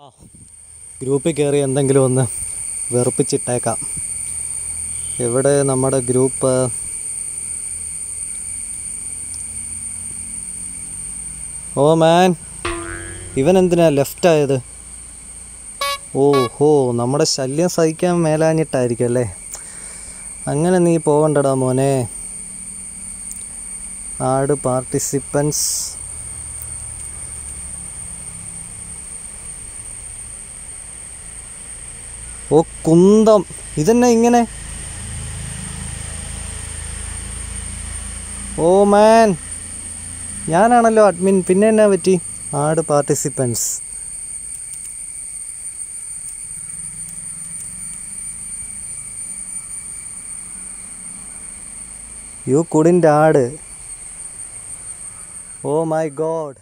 ഗ്രൂപ്പിൽ കയറി എന്തെങ്കിലും ഒന്ന് വെറുപ്പിച്ചിട്ടേക്കാം എവിടെ നമ്മുടെ ഗ്രൂപ്പ് ഓ മാൻ ഇവൻ എന്തിനാ ലെഫ്റ്റ് ആയത് ഓ ഹോ നമ്മുടെ ശല്യം സഹിക്കാൻ മേലാഞ്ഞിട്ടായിരിക്കും അല്ലേ അങ്ങനെ നീ പോകണ്ടടാ മോനെ ആട് പാർട്ടിസിപ്പൻസ് ഓ കുന്തം ഇതെന്നെ ഇങ്ങനെ ഓ മാൻ ഞാനാണല്ലോ അഡ്മിൻ പിന്നെ എന്നാ പറ്റി ആട് participants you couldn't add oh my God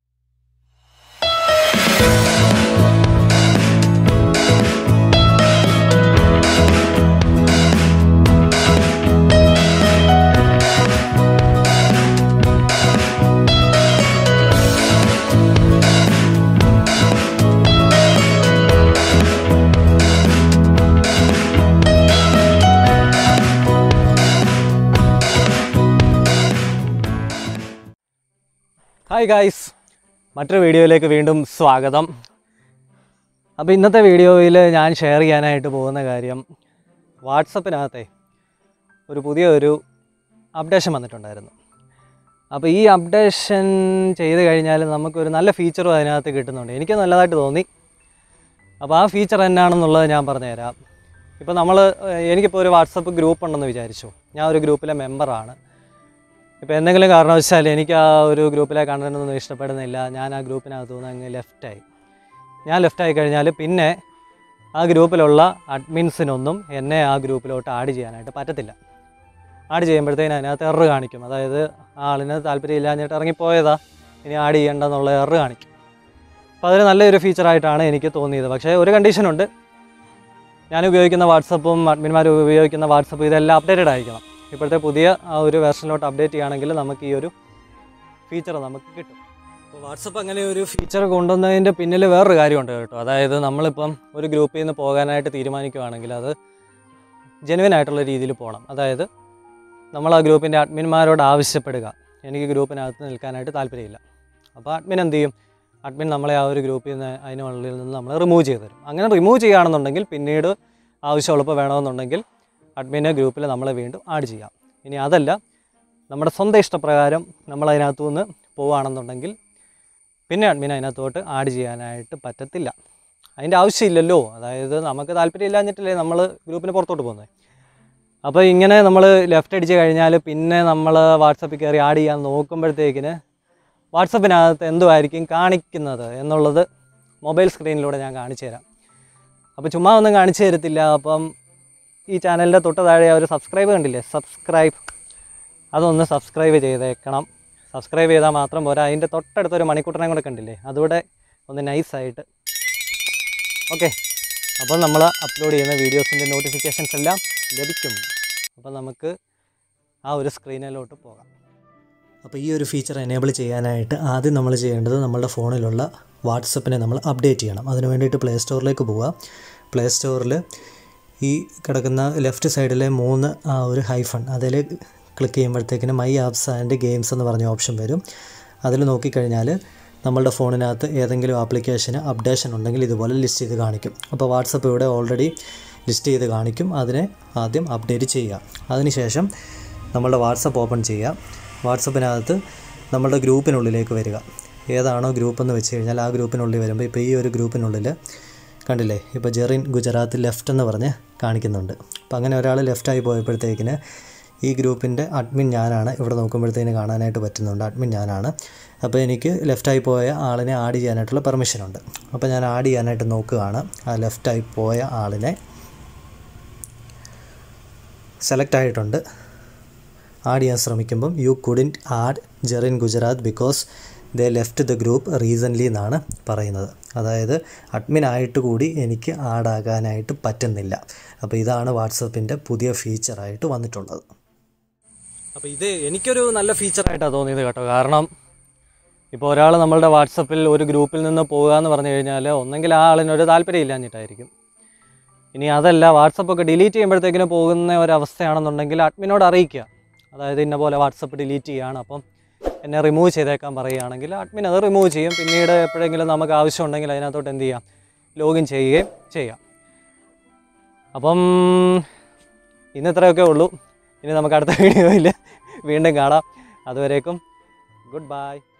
hi guys മറ്റൊരു വീഡിയോയിലേക്ക് വീണ്ടും സ്വാഗതം അപ്പോൾ ഇന്നത്തെ വീഡിയോയിൽ ഞാൻ ഷെയർ ചെയ്യാനായിട്ട് പോകുന്ന കാര്യം വാട്സപ്പിനകത്തെ ഒരു പുതിയ ഒരു അപ്ഡേഷൻ വന്നിട്ടുണ്ടായിരുന്നു അപ്പോൾ ഈ അപ്ഡേഷൻ ചെയ്ത് കഴിഞ്ഞാൽ നമുക്കൊരു നല്ല ഫീച്ചറും അതിനകത്ത് കിട്ടുന്നുണ്ട് എനിക്ക് നല്ലതായിട്ട് തോന്നി അപ്പോൾ ആ ഫീച്ചർ എന്നാണെന്നുള്ളത് ഞാൻ പറഞ്ഞുതരാം ഇപ്പോൾ നമ്മൾ എനിക്കിപ്പോൾ ഒരു വാട്സപ്പ് ഗ്രൂപ്പ് ഉണ്ടെന്ന് വിചാരിച്ചു ഞാൻ ഒരു ഗ്രൂപ്പിലെ മെമ്പറാണ് ഇപ്പോൾ എന്തെങ്കിലും കാരണവശാൽ എനിക്ക് ആ ഒരു ഗ്രൂപ്പിലെ കണ്ടന്റ് ഒന്നും ഇഷ്ടപ്പെടുന്നില്ല ഞാൻ ആ ഗ്രൂപ്പിനകത്ത് നിന്ന് അങ്ങ് ലെഫ്റ്റായി ഞാൻ ലെഫ്റ്റായി കഴിഞ്ഞാൽ പിന്നെ ആ ഗ്രൂപ്പിലുള്ള അഡ്മിൻസിനൊന്നും എന്നെ ആ ഗ്രൂപ്പിലോട്ട് ആഡ് ചെയ്യാനായിട്ട് പറ്റത്തില്ല ആഡ് ചെയ്യുമ്പോഴത്തേന് അതിനകത്ത് എറർ കാണിക്കും അതായത് ആ ആളിന് താല്പര്യമില്ലാഞ്ഞിട്ട് ഇറങ്ങിപ്പോയതാ ഇനി ആഡ് ചെയ്യേണ്ടെന്നുള്ള എറർ കാണിക്കും അപ്പോൾ അതൊരു നല്ലൊരു ഫീച്ചറായിട്ടാണ് എനിക്ക് തോന്നിയത് പക്ഷേ ഒരു കണ്ടീഷനുണ്ട് ഞാൻ ഉപയോഗിക്കുന്ന വാട്സപ്പും അഡ്മിന്മാർ ഉപയോഗിക്കുന്ന വാട്സപ്പ് ഇതെല്ലാം അപ്ഡേറ്റഡ് ആയിരിക്കണം ഇപ്പോഴത്തെ പുതിയ ആ ഒരു വെർഷനിലോട്ട് അപ്ഡേറ്റ് ചെയ്യുകയാണെങ്കിൽ നമുക്ക് ഈ ഒരു ഫീച്ചർ നമുക്ക് കിട്ടും അപ്പോൾ വാട്സപ്പ് അങ്ങനെ ഒരു ഫീച്ചർ കൊണ്ടുവന്നതിൻ്റെ പിന്നിൽ വേറൊരു കാര്യമുണ്ട് കേട്ടോ അതായത് നമ്മളിപ്പം ഒരു ഗ്രൂപ്പിൽ നിന്ന് പോകാനായിട്ട് തീരുമാനിക്കുകയാണെങ്കിൽ അത് ജെനുവൻ ആയിട്ടുള്ള രീതിയിൽ പോകണം അതായത് നമ്മൾ ആ ഗ്രൂപ്പിൻ്റെ അഡ്മിന്മാരോട് ആവശ്യപ്പെടുക എനിക്ക് ഗ്രൂപ്പിനകത്ത് നിൽക്കാനായിട്ട് താല്പര്യമില്ല അപ്പോൾ അഡ്മിൻ എന്ത് ചെയ്യും അഡ്മിൻ നമ്മളെ ആ ഒരു ഗ്രൂപ്പിൽ നിന്ന് അതിനുള്ളിൽ നിന്ന് നമ്മൾ റിമൂവ് ചെയ്ത് തരും അങ്ങനെ റിമൂവ് ചെയ്യുകയാണെന്നുണ്ടെങ്കിൽ പിന്നീട് ആവശ്യമുള്ളപ്പോൾ വേണമെന്നുണ്ടെങ്കിൽ അഡ്മിനെ ഗ്രൂപ്പിൽ നമ്മളെ വീണ്ടും ആഡ് ചെയ്യാം ഇനി അതല്ല നമ്മുടെ സ്വന്തം ഇഷ്ടപ്രകാരം നമ്മൾ അതിനകത്തു നിന്ന് പോവുകയാണെന്നുണ്ടെങ്കിൽ പിന്നെ അഡ്മിൻ അതിനകത്തോട്ട് ആഡ് ചെയ്യാനായിട്ട് പറ്റത്തില്ല അതിൻ്റെ ആവശ്യമില്ലല്ലോ അതായത് നമുക്ക് താല്പര്യമില്ലാഞ്ഞിട്ടല്ലേ നമ്മൾ ഗ്രൂപ്പിന് പുറത്തോട്ട് പോകുന്നത് അപ്പോൾ ഇങ്ങനെ നമ്മൾ ലെഫ്റ്റ് അടിച്ച് കഴിഞ്ഞാൽ പിന്നെ നമ്മൾ വാട്സപ്പിൽ കയറി ആഡ് ചെയ്യാൻ നോക്കുമ്പോഴത്തേക്കിന് വാട്സപ്പിനകത്ത് എന്തുമായിരിക്കും കാണിക്കുന്നത് എന്നുള്ളത് മൊബൈൽ സ്ക്രീനിലൂടെ ഞാൻ കാണിച്ചു തരാം അപ്പോൾ ചുമ്മാ ഒന്നും കാണിച്ചു തരത്തില്ല അപ്പം ഈ ചാനലിൻ്റെ തൊട്ട് താഴെ ആ ഒരു സബ്സ്ക്രൈബ് കണ്ടില്ലേ സബ്സ്ക്രൈബ് അതൊന്ന് സബ്സ്ക്രൈബ് ചെയ്തേക്കണം സബ്സ്ക്രൈബ് ചെയ്താൽ മാത്രം പോരാ അതിൻ്റെ തൊട്ടടുത്തൊരു മണിക്കൂട്ടനെ കൂടെ കണ്ടില്ലേ അതുകൂടെ ഒന്ന് നൈസായിട്ട് ഓക്കെ അപ്പം നമ്മൾ അപ്ലോഡ് ചെയ്യുന്ന വീഡിയോസിൻ്റെ നോട്ടിഫിക്കേഷൻസ് എല്ലാം ലഭിക്കും അപ്പം നമുക്ക് ആ ഒരു സ്ക്രീനിലോട്ട് പോകാം അപ്പോൾ ഈ ഒരു ഫീച്ചർ എനേബിൾ ചെയ്യാനായിട്ട് ആദ്യം നമ്മൾ ചെയ്യേണ്ടത് നമ്മളുടെ ഫോണിലുള്ള വാട്സപ്പിനെ നമ്മൾ അപ്ഡേറ്റ് ചെയ്യണം അതിന് വേണ്ടിയിട്ട് പ്ലേ സ്റ്റോറിലേക്ക് പോവുക പ്ലേ സ്റ്റോറിൽ ഈ കിടക്കുന്ന ലെഫ്റ്റ് സൈഡിലെ മൂന്ന് ആ ഒരു ഹൈഫൺ അതിൽ ക്ലിക്ക് ചെയ്യുമ്പോഴത്തേക്കിന് മൈ ആപ്സ് ആൻഡ് ഗെയിംസ് എന്ന് പറഞ്ഞ ഓപ്ഷൻ വരും അതിൽ നോക്കിക്കഴിഞ്ഞാൽ നമ്മളുടെ ഫോണിനകത്ത് ഏതെങ്കിലും ആപ്ലിക്കേഷന് അപ്ഡേഷൻ ഉണ്ടെങ്കിൽ ഇതുപോലെ ലിസ്റ്റ് ചെയ്ത് കാണിക്കും അപ്പോൾ വാട്സപ്പ് ഇവിടെ ഓൾറെഡി ലിസ്റ്റ് ചെയ്ത് കാണിക്കും അതിനെ ആദ്യം അപ്ഡേറ്റ് ചെയ്യുക അതിനുശേഷം നമ്മളുടെ വാട്സപ്പ് ഓപ്പൺ ചെയ്യുക വാട്സപ്പിനകത്ത് നമ്മളുടെ ഗ്രൂപ്പിനുള്ളിലേക്ക് വരിക ഏതാണോ ഗ്രൂപ്പ് എന്ന് വെച്ച് കഴിഞ്ഞാൽ ആ ഗ്രൂപ്പിനുള്ളിൽ വരുമ്പോൾ ഇപ്പോൾ ഈ ഒരു ഗ്രൂപ്പിനുള്ളിൽ കണ്ടില്ലേ ഇപ്പോൾ ജെറിൻ ഗുജറാത്ത് ലെഫ്റ്റ് എന്ന് പറഞ്ഞ് കാണിക്കുന്നുണ്ട് അപ്പോൾ അങ്ങനെ ഒരാൾ ലെഫ്റ്റായി പോയപ്പോഴത്തേക്കിന് ഈ ഗ്രൂപ്പിൻ്റെ അഡ്മിൻ ഞാനാണ് ഇവിടെ നോക്കുമ്പോഴത്തേന് കാണാനായിട്ട് പറ്റുന്നുണ്ട് അഡ്മിൻ ഞാനാണ് അപ്പോൾ എനിക്ക് ലെഫ്റ്റായി പോയ ആളിനെ ആഡ് ചെയ്യാനായിട്ടുള്ള പെർമിഷൻ ഉണ്ട് അപ്പോൾ ഞാൻ ആഡ് ചെയ്യാനായിട്ട് നോക്കുകയാണ് ആ ലെഫ്റ്റായി പോയ ആളിനെ സെലക്ട് ആയിട്ടുണ്ട് ആഡ് ചെയ്യാൻ ശ്രമിക്കുമ്പം you couldn't add Jerin Gujarat because they left the group recently എന്നാണ് പറയുന്നത് അതായത് അഡ്മിൻ ആയിട്ട് കൂടി എനിക്ക് ആഡ് ആകാനായിട്ട് പറ്റുന്നില്ല അപ്പോൾ ഇതാണ് വാട്സപ്പിൻ്റെ പുതിയ ഫീച്ചറായിട്ട് വന്നിട്ടുള്ളത് അപ്പോൾ ഇത് എനിക്കൊരു നല്ല ഫീച്ചറായിട്ടാണ് തോന്നിയത് കേട്ടോ കാരണം ഇപ്പോൾ ഒരാൾ നമ്മളുടെ വാട്സപ്പിൽ ഒരു ഗ്രൂപ്പിൽ നിന്ന് പോകുക എന്ന് പറഞ്ഞു കഴിഞ്ഞാൽ ഒന്നെങ്കിൽ ആ ആളിനൊരു താല്പര്യം ഇല്ലാഞ്ഞിട്ടായിരിക്കും ഇനി അതല്ല വാട്സപ്പൊക്കെ ഡിലീറ്റ് ചെയ്യുമ്പോഴത്തേക്കിന് പോകുന്ന ഒരവസ്ഥയാണെന്നുണ്ടെങ്കിൽ അഡ്മിനോട് അറിയിക്കുക അതായത് ഇന്ന പോലെ വാട്സപ്പ് ഡിലീറ്റ് ചെയ്യുകയാണ് അപ്പം എന്നെ റിമൂവ് ചെയ്തേക്കാൻ പറയുകയാണെങ്കിൽ അഡ്മിൻ അത് റിമൂവ് ചെയ്യും പിന്നീട് എപ്പോഴെങ്കിലും നമുക്ക് ആവശ്യമുണ്ടെങ്കിൽ അതിനകത്തോട്ട് എന്ത് ചെയ്യാം ലോഗിൻ ചെയ്യുകയും ചെയ്യാം അപ്പം ഇന്ന് ഇത്രയൊക്കെ ഉള്ളൂ ഇനി നമുക്ക് അടുത്ത വീഡിയോയിൽ വീണ്ടും കാണാം അതുവരേക്കും ഗുഡ് ബൈ